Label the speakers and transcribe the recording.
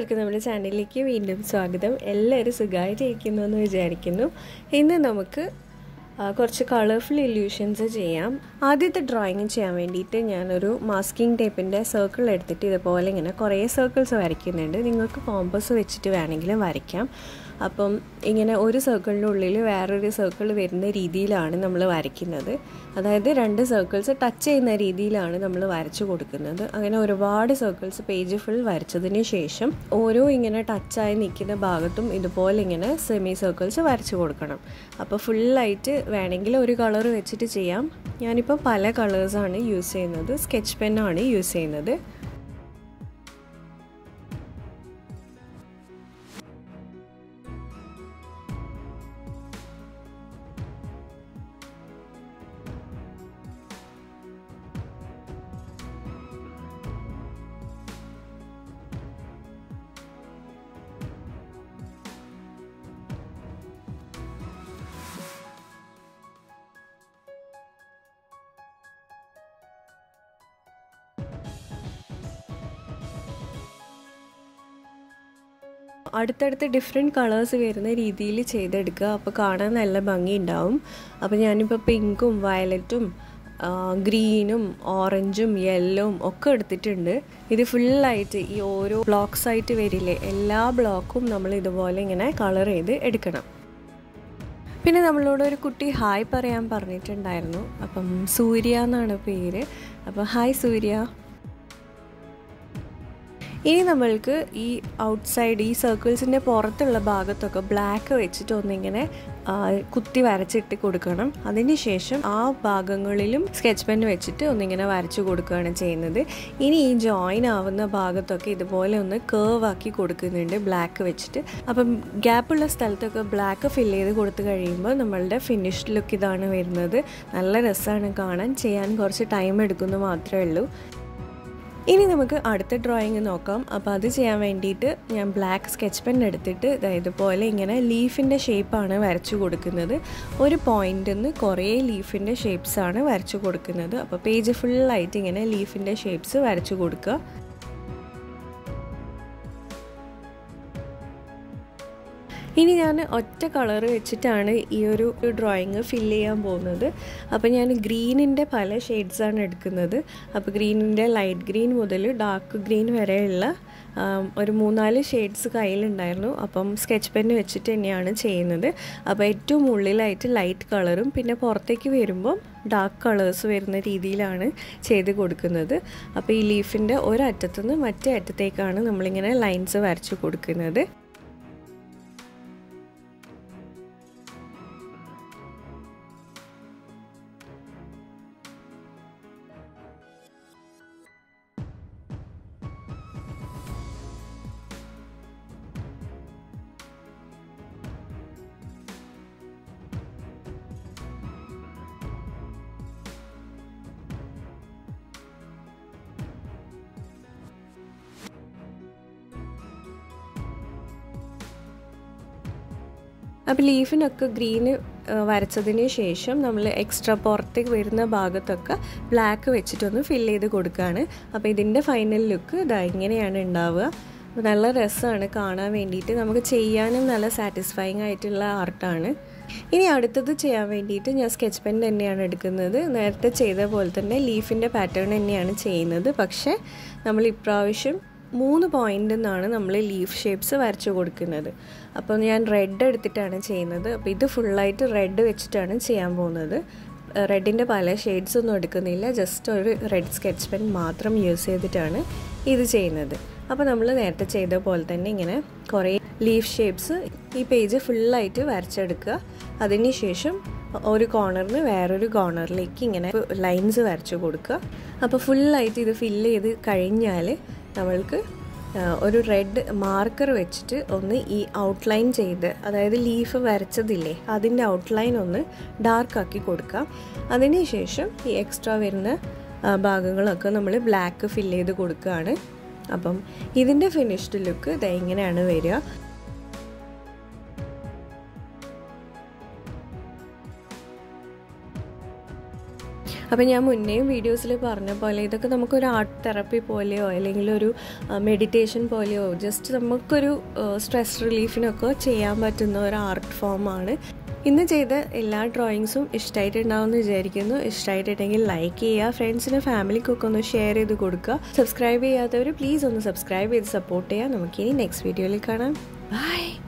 Speaker 1: എല്ലാവർക്കും നമ്മുടെ ചാനലിലേക്ക് വീണ്ടും സ്വാഗതം എല്ലാവരും സുഖമായിട്ടിരിക്കുന്നു എന്ന് വിചാരിക്കുന്നു ഇന്ന് നമുക്ക് ആ, കുറച്ച് കളർഫുൾ ഇല്യൂഷൻസ് ചെയ്യാം ആദ്യത്തെ ഡ്രോയിങ് ചെയ്യാൻ വേണ്ടിയിട്ട് ഞാനൊരു മാസ്കിംഗ് ടേപ്പിൻ്റെ സർക്കിൾ എടുത്തിട്ട് ഇതുപോലെ ഇങ്ങനെ കുറേ സർക്കിൾസ് വരയ്ക്കുന്നുണ്ട് നിങ്ങൾക്ക് കോമ്പസ് വെച്ചിട്ട് വേണമെങ്കിലും വരയ്ക്കാം അപ്പം ഇങ്ങനെ ഒരു സർക്കിളിൻ്റെ ഉള്ളിൽ വേറൊരു സർക്കിൾ വരുന്ന രീതിയിലാണ് നമ്മൾ വരയ്ക്കുന്നത് അതായത് രണ്ട് സർക്കിൾസ് ടച്ച് ചെയ്യുന്ന രീതിയിലാണ് നമ്മൾ വരച്ചു കൊടുക്കുന്നത് അങ്ങനെ ഒരുപാട് സർക്കിൾസ് പേജ് ഫുൾ വരച്ചതിന് ശേഷം ഓരോ ഇങ്ങനെ ടച്ചായി നിൽക്കുന്ന ഭാഗത്തും ഇതുപോലെ ഇങ്ങനെ സെമി സർക്കിൾസ് വരച്ചു കൊടുക്കണം അപ്പോൾ ഫുള്ളായിട്ട് വേണമെങ്കിൽ ഒരു കളർ വെച്ചിട്ട് ചെയ്യാം ഞാനിപ്പോൾ പല കളേഴ്സാണ് യൂസ് ചെയ്യുന്നത് സ്കെച്ച് പെന്നാണ് യൂസ് ചെയ്യുന്നത് അടുത്തടുത്ത് ഡിഫറെൻറ്റ് കളേഴ്സ് വരുന്ന രീതിയിൽ ചെയ്തെടുക്കുക അപ്പോൾ കാണാൻ നല്ല ഭംഗി ഉണ്ടാവും അപ്പോൾ ഞാനിപ്പോൾ പിങ്കും വയലറ്റും ഗ്രീനും ഓറഞ്ചും യെല്ലോവും ഒക്കെ എടുത്തിട്ടുണ്ട് ഇത് ഫുള്ളായിട്ട് ഈ ഓരോ ബ്ലോക്സ് ആയിട്ട് വരില്ലേ എല്ലാ ബ്ലോക്കും നമ്മൾ ഇതുപോലെ ഇങ്ങനെ കളർ ചെയ്ത് എടുക്കണം പിന്നെ നമ്മളോട് ഒരു കുട്ടി ഹായ് പറയാൻ പറഞ്ഞിട്ടുണ്ടായിരുന്നു അപ്പം സൂര്യ എന്നാണ് പേര് അപ്പം ഹായ് സൂര്യ ഇനി നമ്മൾക്ക് ഈ ഔട്ട്സൈഡ് ഈ സർക്കിൾസിൻ്റെ പുറത്തുള്ള ഭാഗത്തൊക്കെ ബ്ലാക്ക് വെച്ചിട്ട് ഒന്നിങ്ങനെ കുത്തി വരച്ചിട്ട് കൊടുക്കണം അതിനുശേഷം ആ ഭാഗങ്ങളിലും സ്കെച്ച് പെൻ വെച്ചിട്ട് ഒന്നിങ്ങനെ വരച്ചു കൊടുക്കുകയാണ് ചെയ്യുന്നത് ഇനി ഈ ജോയിൻ ആവുന്ന ഭാഗത്തൊക്കെ ഇതുപോലെ ഒന്ന് കേർവ് ആക്കി കൊടുക്കുന്നുണ്ട് ബ്ലാക്ക് വെച്ചിട്ട് അപ്പം ഗ്യാപ്പുള്ള സ്ഥലത്തൊക്കെ ബ്ലാക്ക് ഫില്ല് ചെയ്ത് കൊടുത്തു കഴിയുമ്പോൾ നമ്മളുടെ ഫിനിഷ്ഡ് ലുക്ക് ഇതാണ് വരുന്നത് നല്ല രസമാണ് കാണാൻ ചെയ്യാൻ കുറച്ച് ടൈം എടുക്കുന്നു മാത്രമേ ഉള്ളൂ ഇനി നമുക്ക് അടുത്ത ഡ്രോയിങ് നോക്കാം അപ്പോൾ അത് ചെയ്യാൻ വേണ്ടിയിട്ട് ഞാൻ ബ്ലാക്ക് സ്കെച്ച് പെൻ എടുത്തിട്ട് ഇതുപോലെ ഇങ്ങനെ ലീഫിൻ്റെ ഷേപ്പാണ് വരച്ചു കൊടുക്കുന്നത് ഒരു പോയിന്റിൽ നിന്ന് കുറേ ലീഫിൻ്റെ ഷേപ്സാണ് വരച്ചു കൊടുക്കുന്നത് അപ്പോൾ പേജ് ഫുള്ളായിട്ട് ഇങ്ങനെ ലീഫിൻ്റെ ഷേപ്സ് വരച്ചു കൊടുക്കുക ഇനി ഞാൻ ഒറ്റ കളർ വെച്ചിട്ടാണ് ഈ ഒരു ഡ്രോയിങ് ഫില്ല് ചെയ്യാൻ പോകുന്നത് അപ്പോൾ ഞാൻ ഗ്രീനിൻ്റെ പല ഷെയ്ഡ്സാണ് എടുക്കുന്നത് അപ്പോൾ ഗ്രീനിൻ്റെ ലൈറ്റ് ഗ്രീൻ മുതൽ ഡാർക്ക് ഗ്രീൻ വരെയുള്ള ഒരു മൂന്നാല് ഷെയ്ഡ്സ് കയ്യിലുണ്ടായിരുന്നു അപ്പം സ്കെച്ച് പെന്ന് വെച്ചിട്ട് തന്നെയാണ് ചെയ്യുന്നത് അപ്പോൾ ഏറ്റവും ഉള്ളിലായിട്ട് ലൈറ്റ് കളറും പിന്നെ പുറത്തേക്ക് വരുമ്പം ഡാർക്ക് കളേഴ്സ് വരുന്ന രീതിയിലാണ് ചെയ്ത് കൊടുക്കുന്നത് അപ്പോൾ ഈ ലീഫിൻ്റെ ഒരറ്റത്തുനിന്ന് മറ്റേ അറ്റത്തേക്കാണ് നമ്മളിങ്ങനെ ലൈൻസ് വരച്ചു കൊടുക്കുന്നത് അപ്പോൾ ലീഫിനൊക്കെ ഗ്രീന് വരച്ചതിന് ശേഷം നമ്മൾ എക്സ്ട്രാ പുറത്തേക്ക് വരുന്ന ഭാഗത്തൊക്കെ ബ്ലാക്ക് വെച്ചിട്ടൊന്ന് ഫില്ല് ചെയ്ത് കൊടുക്കുകയാണ് അപ്പോൾ ഇതിൻ്റെ ഫൈനൽ ലുക്ക് ഇതാ ഇങ്ങനെയാണ് ഉണ്ടാവുക അപ്പോൾ നല്ല രസമാണ് കാണാൻ വേണ്ടിയിട്ട് നമുക്ക് ചെയ്യാനും നല്ല സാറ്റിസ്ഫൈങ് ആയിട്ടുള്ള ആർട്ടാണ് ഇനി അടുത്തത് ചെയ്യാൻ വേണ്ടിയിട്ട് ഞാൻ സ്കെച്ച് പെൻ തന്നെയാണ് എടുക്കുന്നത് നേരത്തെ ചെയ്ത പോലെ തന്നെ ലീഫിൻ്റെ പാറ്റേൺ തന്നെയാണ് ചെയ്യുന്നത് പക്ഷേ നമ്മൾ ഇപ്രാവശ്യം മൂന്ന് പോയിൻ്റിൽ നിന്നാണ് നമ്മൾ ലീഫ് ഷേപ്സ് വരച്ചു കൊടുക്കുന്നത് അപ്പോൾ ഞാൻ റെഡ് എടുത്തിട്ടാണ് ചെയ്യുന്നത് അപ്പോൾ ഇത് ഫുള്ളായിട്ട് റെഡ് വെച്ചിട്ടാണ് ചെയ്യാൻ പോകുന്നത് റെഡിൻ്റെ പല ഷെയ്ഡ്സ് ഒന്നും എടുക്കുന്നില്ല ജസ്റ്റ് ഒരു റെഡ് സ്കെച്ച് പെൻ മാത്രം യൂസ് ചെയ്തിട്ടാണ് ഇത് ചെയ്യുന്നത് അപ്പോൾ നമ്മൾ നേരത്തെ ചെയ്ത പോലെ തന്നെ ഇങ്ങനെ കുറേ ലീഫ് ഷേപ്സ് ഈ പേജ് ഫുള്ളായിട്ട് വരച്ചെടുക്കുക അതിനുശേഷം ഒരു കോർണറിന് വേറൊരു കോർണറിലേക്ക് ഇങ്ങനെ ലൈൻസ് വരച്ചു കൊടുക്കുക അപ്പോൾ ഫുള്ളായിട്ട് ഇത് ഫില്ല് ചെയ്ത് കഴിഞ്ഞാൽ നമ്മൾക്ക് ഒരു റെഡ് മാർക്കർ വെച്ചിട്ട് ഒന്ന് ഈ ഔട്ട്ലൈൻ ചെയ്ത് അതായത് ലീഫ് വരച്ചതില്ലേ അതിൻ്റെ ഔട്ട്ലൈൻ ഒന്ന് ഡാർക്ക് ആക്കി കൊടുക്കാം അതിനുശേഷം ഈ എക്സ്ട്രാ വരുന്ന ഭാഗങ്ങളൊക്കെ നമ്മൾ ബ്ലാക്ക് ഫില്ല് ചെയ്ത് കൊടുക്കുകയാണ് അപ്പം ഇതിൻ്റെ ഫിനിഷ്ഡ് ലുക്ക് ഇത് എങ്ങനെയാണ് വരിക അപ്പോൾ ഞാൻ മുന്നേയും വീഡിയോസിൽ പറഞ്ഞ പോലെ ഇതൊക്കെ നമുക്കൊരു ആർട്ട് തെറപ്പി പോലെയോ അല്ലെങ്കിൽ ഒരു മെഡിറ്റേഷൻ പോലെയോ ജസ്റ്റ് നമുക്കൊരു സ്ട്രെസ് റിലീഫിനൊക്കെ ചെയ്യാൻ പറ്റുന്ന ഒരു ആർട്ട് ഫോമാണ് ഇന്ന് ചെയ്ത എല്ലാ ഡ്രോയിങ്സും ഇഷ്ടമായിട്ടുണ്ടാവുമെന്ന് വിചാരിക്കുന്നു ഇഷ്ടമായിട്ടുണ്ടെങ്കിൽ ലൈക്ക് ചെയ്യുക ഫ്രണ്ട്സിനും ഫാമിലിക്കൊക്കെ ഒന്ന് ഷെയർ ചെയ്ത് കൊടുക്കുക സബ്സ്ക്രൈബ് ചെയ്യാത്തവർ പ്ലീസ് ഒന്ന് സബ്സ്ക്രൈബ് ചെയ്ത് സപ്പോർട്ട് ചെയ്യുക നമുക്കിനി നെക്സ്റ്റ് വീഡിയോയിൽ കാണാം ബൈ